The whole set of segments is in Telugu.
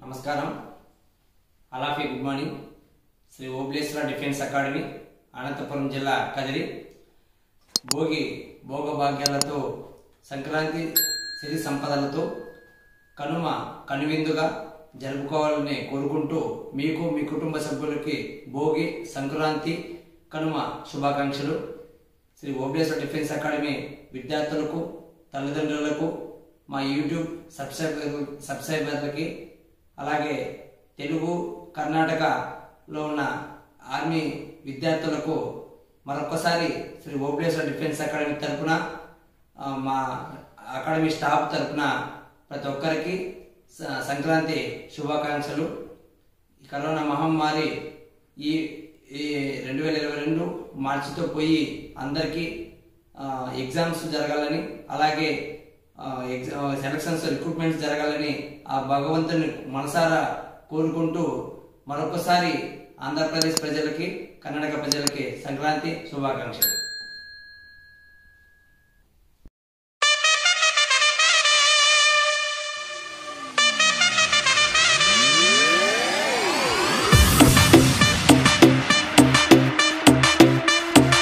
నమస్కారం అలాఫీ good morning Shri Obleshwara defence academy Anantapuram జిల్లా కదిరి భోగి భోగభాగ్యాలతో సంక్రాంతి సిరి సంపదలతో కనుమ కనువిందుగా జరుపుకోవాలని కోరుకుంటూ మీకు మీ కుటుంబ సభ్యులకి భోగి సంక్రాంతి కనుమ శుభాకాంక్షలు శ్రీ ఓబ్లేశ్వర డిఫెన్స్ అకాడమీ విద్యార్థులకు తల్లిదండ్రులకు మా యూట్యూబ్ సబ్స్క్రైబర్ సబ్స్క్రైబర్లకి అలాగే తెలుగు కర్ణాటకలో ఉన్న ఆర్మీ విద్యార్థులకు మరొకసారి శ్రీ ఓబ్లేశ్వర డిఫెన్స్ అకాడమీ తరపున ఆ, మా అకాడమీ స్టాఫ్ తరపున ప్రతి ఒక్కరికి స- సంక్రాంతి శుభాకాంక్షలు ఈ కరోనా మహమ్మారి ఈ ఈ రెండు వేల ఇరవై రెండు మార్చితో పోయి అందరికీ ఆ, ఎగ్జామ్స్ జరగాలని అలాగే ఆ, ఎగ్జా సెలక్షన్స్ రిక్రూట్మెంట్స్ జరగాలని ఆ భగవంతుని మనసారా కోరుకుంటూ మరొకసారి ఆంధ్రప్రదేశ్ ప్రజలకి కర్ణాటక ప్రజలకి సంక్రాంతి శుభాకాంక్షలు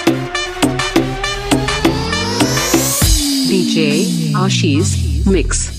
DJ Ashish Mix.